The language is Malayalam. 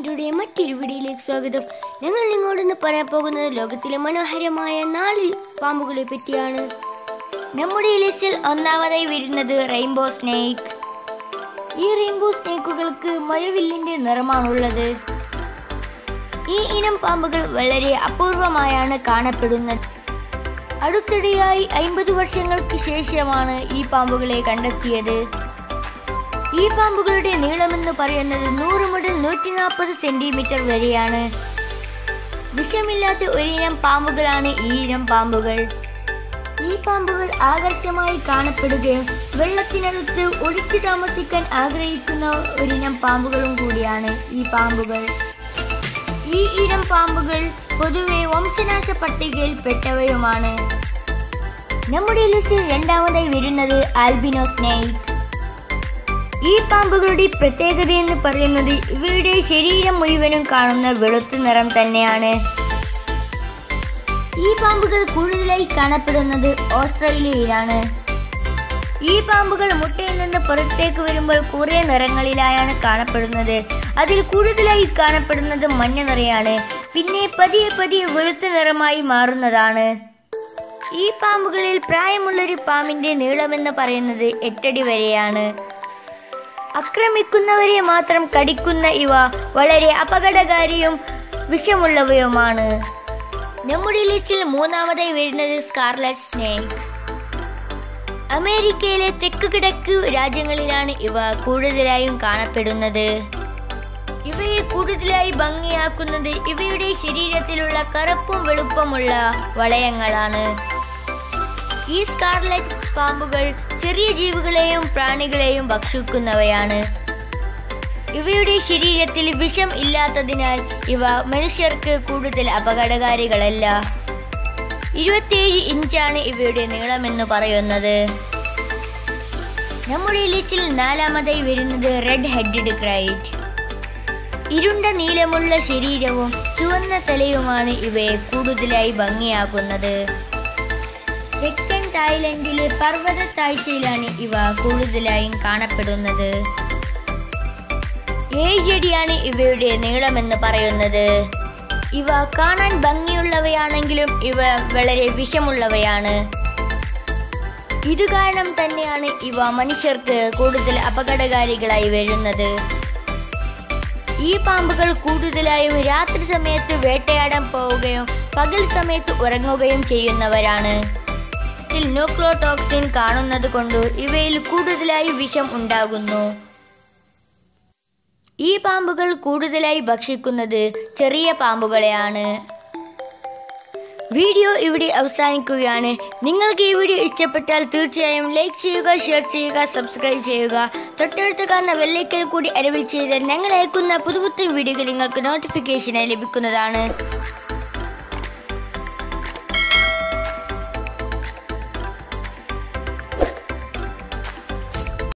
മീഡിയയുടെ മറ്റൊരു വീഡിയോയിലേക്ക് സ്വാഗതം ഞങ്ങൾ നിങ്ങളോട് ഇന്ന് പറയാൻ പോകുന്നത് ലോകത്തിലെ മനോഹരമായ നാല് പാമ്പുകളെ പറ്റിയാണ് നമ്മുടെ ഈ ലിസ്റ്റിൽ ഒന്നാമതായി വരുന്നത് റെയിൻബോ സ്നേക്ക് ഈ റെയിൻബോ സ്നേക്കുകൾക്ക് മഴവില്ലിന്റെ നിറമാണുള്ളത് ഈ ഇനം പാമ്പുകൾ വളരെ അപൂർവമായാണ് കാണപ്പെടുന്നത് അടുത്തിടെയായി അയിമ്പത് വർഷങ്ങൾക്ക് ശേഷമാണ് ഈ പാമ്പുകളെ കണ്ടെത്തിയത് ഈ പാമ്പുകളുടെ നീളമെന്ന് പറയുന്നത് നൂറ് മുതൽ നൂറ്റി നാൽപ്പത് സെന്റിമീറ്റർ വരെയാണ് വിഷമില്ലാത്ത ഒരിനം പാമ്പുകളാണ് ഈ ഇനം പാമ്പുകൾ ഈ പാമ്പുകൾ ആകർഷമായി കാണപ്പെടുകയും വെള്ളത്തിനടുത്ത് ഒഴുക്കി താമസിക്കാൻ ആഗ്രഹിക്കുന്ന ഒരിനം പാമ്പുകളും കൂടിയാണ് ഈ പാമ്പുകൾ ഈ ഇനം പാമ്പുകൾ പൊതുവെ വംശനാശ പട്ടികയിൽ പെട്ടവയുമാണ് നമ്മുടെ ലിസ്റ്റിൽ രണ്ടാമതായി വരുന്നത് ആൽബിനോ സ്നേക്ക് ഈ പാമ്പുകളുടെ പ്രത്യേകത എന്ന് പറയുന്നത് ഇവയുടെ ശരീരം മുഴുവനും കാണുന്ന വെളുത്ത നിറം തന്നെയാണ് ഈ പാമ്പുകൾ കൂടുതലായി കാണപ്പെടുന്നത് ഓസ്ട്രേലിയയിലാണ് ഈ പാമ്പുകൾ മുട്ടയിൽ നിന്ന് പുറത്തേക്ക് വരുമ്പോൾ കുറേ നിറങ്ങളിലായാണ് കാണപ്പെടുന്നത് അതിൽ കൂടുതലായി കാണപ്പെടുന്നത് മഞ്ഞ നിറയാണ് പിന്നെ പതിയെ പതിയെ വെളുത്ത നിറമായി മാറുന്നതാണ് ഈ പാമ്പുകളിൽ പ്രായമുള്ളൊരു പാമ്പിന്റെ നീളമെന്ന് പറയുന്നത് എട്ടടി വരെയാണ് ആക്രമിക്കുന്നവരെ മാത്രം കടിക്കുന്ന ഇവ വളരെ അപകടകാരിയും വിഷമുള്ളവയുമാണ് നമ്മുടെ ലിസ്റ്റിൽ മൂന്നാമതായി വരുന്നത് സ്കാർലറ്റ് സ്നേക്ക് അമേരിക്കയിലെ തെക്ക് കിഴക്ക് രാജ്യങ്ങളിലാണ് ഇവ കൂടുതലായും കാണപ്പെടുന്നത് ഇവയെ കൂടുതലായി ഭംഗിയാക്കുന്നത് ഇവയുടെ ശരീരത്തിലുള്ള കറുപ്പും വെളുപ്പമുള്ള വളയങ്ങളാണ് ഈ സ്കാർലറ്റ് പാമ്പുകൾ ചെറിയ ജീവികളെയും പ്രാണികളെയും ഭക്ഷിക്കുന്നവയാണ് ഇവയുടെ ശരീരത്തിൽ വിഷം ഇല്ലാത്തതിനാൽ ഇവ മനുഷ്യർക്ക് കൂടുതൽ അപകടകാരികളല്ല ഇരുപത്തിയേഴ് ഇഞ്ചാണ് ഇവയുടെ നീളമെന്ന് പറയുന്നത് നമ്മുടെ ലിസ്റ്റിൽ നാലാമതായി വരുന്നത് റെഡ് ഹെഡഡ് ക്രൈറ്റ് ഇരുണ്ട നീലമുള്ള ശരീരവും ചുവന്ന തലയുമാണ് ഇവയെ കൂടുതലായി ഭംഗിയാക്കുന്നത് തെക്കൻ തായ്ലൻഡിലെ പർവ്വത താഴ്ചയിലാണ് ഇവ കൂടുതലായും കാണപ്പെടുന്നത് ഏഴടിയാണ് ഇവയുടെ നീളമെന്ന് പറയുന്നത് ഇവ കാണാൻ ഭംഗിയുള്ളവയാണെങ്കിലും ഇവ വളരെ വിഷമുള്ളവയാണ് ഇത് കാരണം തന്നെയാണ് ഇവ മനുഷ്യർക്ക് കൂടുതൽ അപകടകാരികളായി വരുന്നത് ഈ പാമ്പുകൾ കൂടുതലായും രാത്രി സമയത്ത് വേട്ടയാടാൻ പോവുകയും പകൽ സമയത്ത് ഉറങ്ങുകയും ചെയ്യുന്നവരാണ് ഇതിൽ ന്യൂക്ലോടോക്സിൻ കാണുന്നത് കൊണ്ട് ഇവയിൽ കൂടുതലായി വിഷം ഉണ്ടാകുന്നു ഈ പാമ്പുകൾ കൂടുതലായി ഭക്ഷിക്കുന്നത് ചെറിയ പാമ്പുകളെയാണ് വീഡിയോ ഇവിടെ അവസാനിക്കുകയാണ് നിങ്ങൾക്ക് ഈ വീഡിയോ ഇഷ്ടപ്പെട്ടാൽ തീർച്ചയായും ലൈക്ക് ചെയ്യുക ഷെയർ ചെയ്യുക സബ്സ്ക്രൈബ് ചെയ്യുക തൊട്ടടുത്ത് കാണുന്ന വെള്ളൈക്കൽ കൂടി അരവിൽ ചെയ്താൽ ഞങ്ങൾ അയക്കുന്ന പുതുപുത്തൻ വീഡിയോകൾ നിങ്ങൾക്ക് നോട്ടിഫിക്കേഷനായി ലഭിക്കുന്നതാണ്